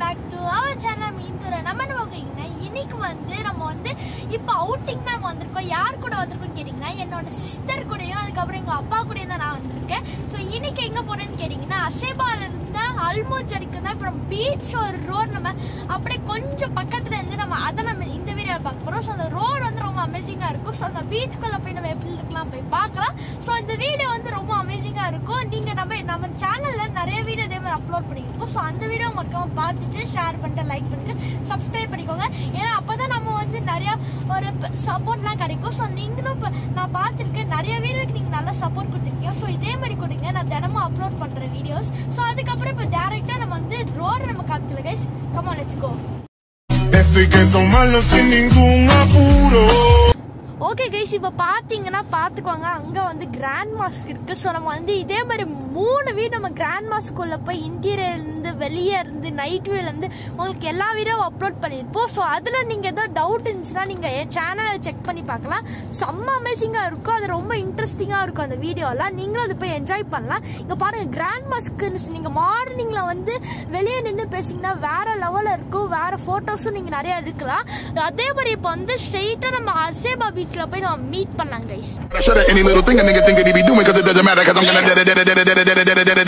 Back to our channel மீன்துறை நம்ம என்ன பார்க்குறீங்கன்னா இன்னைக்கு வந்து நம்ம வந்து இப்போ அவுட்டிங் தான் வந்திருக்கோம் யார் கூட வந்திருக்கோம்னு கேட்டிங்கன்னா என்னோட சிஸ்டர் கூடயும் அதுக்கப்புறம் எங்கள் அப்பா கூடயும் தான் நான் வந்திருக்கேன் ஸோ இன்னைக்கு எங்கே போனேன்னு கேட்டிங்கன்னா அசேபால இருந்து அல்மோஜ் வரைக்கும் தான் அப்புறம் பீச் ஒரு ரோட் நம்ம அப்படியே கொஞ்சம் பக்கத்தில் இருந்து நம்ம அதை நம்ம இந்த வீடியோ பார்க்க போகிறோம் ஸோ அந்த ரோடு வந்து ரொம்ப அமேசிங்காக இருக்கும் ஸோ அந்த பீச்சுக்குள்ளே போய் நம்ம எப்படி இருக்கலாம் போய் பார்க்கலாம் ஸோ இந்த வீடியோ வந்து ரொம்ப அமேசிங்காக இருக்கும் நீங்கள் நம்ம நம்ம சேனலில் நிறைய வீடியோ இதே மாதிரி அப்லோட் பண்ணியிருப்போம் ஸோ அந்த வீடியோ மறக்காம பார்த்துட்டு ஷேர் பண்ணிட்டு லைக் பண்ணிட்டு சப்ஸ்கிரைப் பண்ணிக்கோங்க ஏன்னா அப்போ தான் நம்ம வந்து நிறையா ஒரு சப்போர்ட்லாம் கிடைக்கும் ஸோ நீங்களும் இப்போ நான் பார்த்துருக்கேன் நிறைய வீடியோக்கு நீங்கள் நல்லா சப்போர்ட் கொடுத்துருக்கீங்க ஸோ இதே மாதிரி கொடுங்க நான் தினமும் அப்லோட் பண்ணுற வீடியோஸ் ஸோ அதுக்கப்புறம் இப்போ டேரெக்டாக நம்ம வந்து ரோடு நம்ம காமிக்கல guys come on let's go Esto hay que tomarlo sin ningún apuro. Okay guys இப்போ பார்த்தீங்கன்னா பார்த்துக்கோங்க அங்கே வந்து கிராண்ட் மாஸ்க் இருக்கு ஸோ நம்ம வந்து இதே மாதிரி மூணு வீடு நம்ம கிராண்ட் மாஸ்க்குள்ள போய் இன்டீரியர்லேருந்து வெளியே இருந்து நைட் இருந்து உங்களுக்கு எல்லா வீடியோவும் அப்லோட் பண்ணியிருப்போம் ஸோ அதில் நீங்கள் ஏதோ டவுட் இருந்துச்சுன்னா நீங்கள் என் சேனலை செக் பண்ணி பார்க்கலாம் செம்ம அமேசிங்காக இருக்கும் அது ரொம்ப இன்ட்ரெஸ்டிங்காக இருக்கும் அந்த வீடியோலாம் நீங்களும் அது போய் என்ஜாய் பண்ணலாம் இங்கே பாருங்கள் கிராண்ட் மாஸ்க்குன்னு நீங்கள் மார்னிங்கில் வந்து வெளியே நின்று பேசிங்கன்னா வேற லெவலில் இருக்கும் வேற ஃபோட்டோஸும் நீங்கள் நிறைய எடுக்கலாம் அதே மாதிரி இப்போ வந்து ஸ்ட்ரெயிட்டாக நம்ம அசேபா பீச்சில் போய் நம்ம மீட் பண்ணலாம் guys Shut up any little thing a nigga think that he be doing cause it doesn't matter cause I'm gonna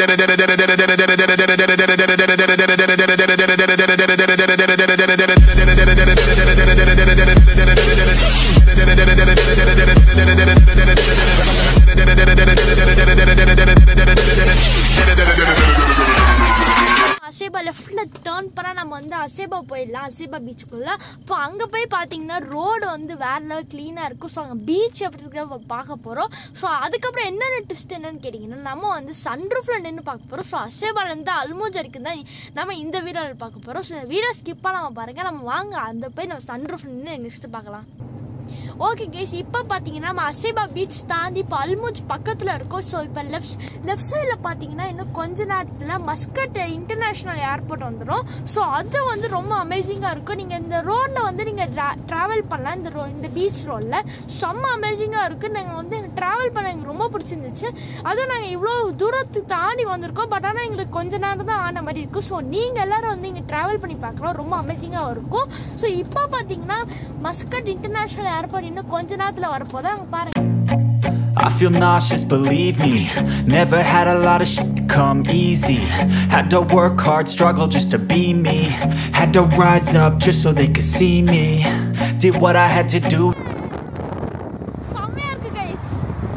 அசேபா லெஃப்ட்ல டேர்ன் பண்ணா நம்ம வந்து அசேபா போயிடலாம் அசேபா பீச்சுக்குள்ள இப்போ அங்க போய் பாத்தீங்கன்னா ரோடு வந்து வேற லெவல் கிளீனா இருக்கும் ஸோ அங்க பீச் எப்படி இருக்கு நம்ம பார்க்க போறோம் ஸோ அதுக்கப்புறம் என்னென்ன ட்விஸ்ட் என்னன்னு கேட்டீங்கன்னா நம்ம வந்து சன்ரூஃப்ல நின்று பார்க்க போறோம் ஸோ அசேபால இருந்து அல்மோஜ் வரைக்கும் தான் நம்ம இந்த வீடியோவில் பார்க்க போறோம் ஸோ வீடியோ ஸ்கிப் பண்ணாம பாருங்க நம்ம வாங்க அந்த போய் நம்ம சன்ரூஃப்ல நின்று நெக்ஸ்ட் பார்க்கலாம் ஓகே கேஸ் இப்போ பார்த்தீங்கன்னா நம்ம அசேபா பீச் தாண்டி இப்போ அல்மூஜ் பக்கத்தில் இருக்கோம் ஸோ இப்போ லெஃப்ட் லெஃப்ட் சைடில் பார்த்தீங்கன்னா இன்னும் கொஞ்ச நேரத்தில் மஸ்கட் இன்டர்நேஷ்னல் ஏர்போர்ட் வந்துடும் ஸோ அது வந்து ரொம்ப அமேசிங்காக இருக்கும் நீங்கள் இந்த ரோடில் வந்து நீங்கள் ட்ராவல் பண்ணலாம் இந்த ரோ இந்த பீச் ரோடில் செம்ம அமேசிங்காக இருக்குது நாங்கள் வந்து ட்ராவல் பண்ண எங்களுக்கு ரொம்ப பிடிச்சிருந்துச்சு அதுவும் நாங்கள் இவ்வளோ தூரத்துக்கு தாண்டி வந்திருக்கோம் பட் ஆனால் எங்களுக்கு கொஞ்ச நேரம் தான் ஆன மாதிரி இருக்கும் ஸோ நீங்கள் எல்லாரும் வந்து இங்கே ட்ராவல் பண்ணி பார்க்கலாம் ரொம்ப அமேசிங்காக இருக்கும் ஸோ இப்போ பார்த்தீங்கன்னா மஸ்கட் இன்டர்நேஷ்னல் ஏர்போர்ட் இன்னும் கொஞ்ச நேரத்தில் வரப்போது அங்கே பாருங்க I feel nauseous, believe me Never had a lot of shit come easy Had to work hard, struggle just to be me Had to rise up just so they could see me Did what I had to do செம்மையா இருக்கு guys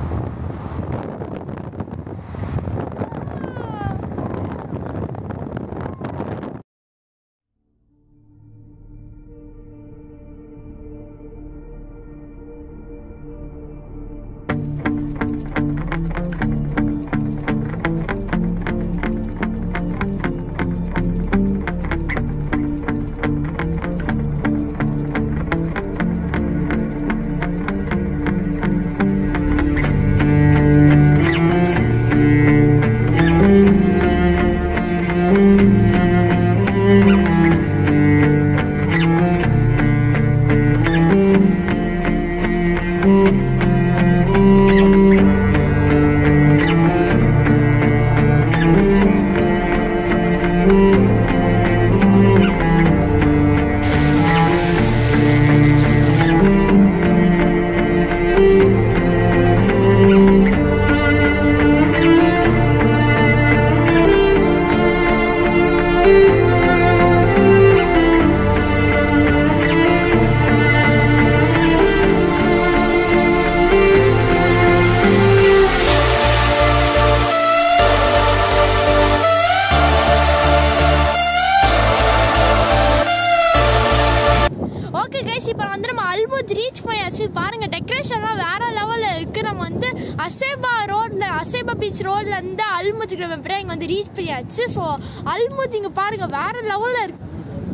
okay guys இப்போ வந்து நம்ம அல்மோஜ் reach பண்ணியாச்சு பாருங்க டெக்கரேஷன்லாம் வேற லெவலில் இருக்கு நம்ம வந்து அசேபா ரோட்ல அசேபா பீச் ரோட்ல இருந்து அல்மோஜ் கிளம்பியா இங்க வந்து ரீச் பண்ணியாச்சு ஸோ அல்மோஜ் இங்க பாருங்க வேற லெவலில் இருக்கு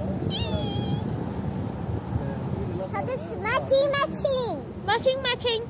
Das ist Matching, Matching. Matching matching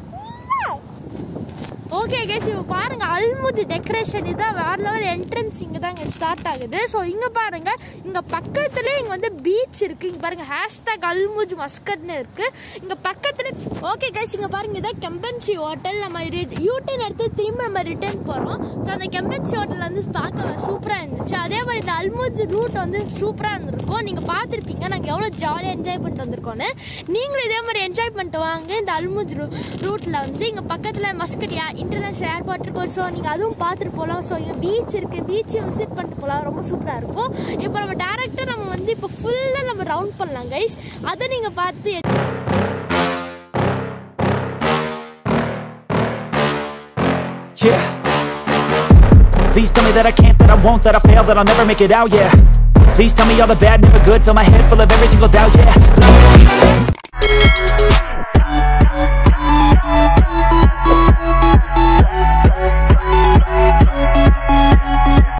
okay guys இப்போ பாருங்க அல்முது டெக்கரேஷன் இதான் வேற லெவல் என்ட்ரன்ஸ் இங்கே தான் இங்கே ஸ்டார்ட் ஆகுது ஸோ இங்கே பாருங்க இங்கே பக்கத்துலேயே இங்கே வந்து பீச் இருக்கு இங்கே பாருங்க ஹேஷ்டாக் அல்முஜ் மஸ்கட்னு இருக்கு இங்கே பக்கத்துல ஓகே கேஸ் இங்கே பாருங்க இதான் கெம்பன்சி ஹோட்டல் நம்ம யூட்டன் எடுத்து திரும்ப நம்ம ரிட்டர்ன் போகிறோம் ஸோ அந்த கெம்பன்சி ஹோட்டல் வந்து பார்க்க சூப்பராக இருந்துச்சு அதே மாதிரி இந்த அல்முஜ் ரூட் வந்து சூப்பராக இருந்திருக்கும் வந்திருக்கோம் நீங்கள் பார்த்துருப்பீங்க நாங்கள் எவ்வளோ ஜாலியாக என்ஜாய் பண்ணிட்டு வந்திருக்கோன்னு நீங்களும் இதே மாதிரி என்ஜாய் பண்ணிட்டு வாங்க இந்த அல்முஜ் ரூ ரூட்டில் வந்து இங்கே பக்கத்தில் மஸ்கடியா இன்டர்நேஷ்னல் ஏர்போர்ட் இருக்கும் ஸோ நீங்கள் அதுவும் பார்த்துட்டு போகலாம் ஸோ இங்கே பீச் இருக்குது பீச்சையும் விசிட் பண்ணிட்டு போகலாம் ரொம்ப சூப்பராக இருக்கும் இப்போ நம்ம டேரெக்டாக நம்ம வந்து இப்போ ஃபுல்லாக நம்ம ரவுண்ட் பண்ணலாம் கைஸ் அதை நீங்கள் பார்த்து Yeah. Please tell me that I can't, that I won't, that I fail, that I'll never make it out, yeah. Please tell me all the bad, never good, fill my head full of every single doubt, yeah.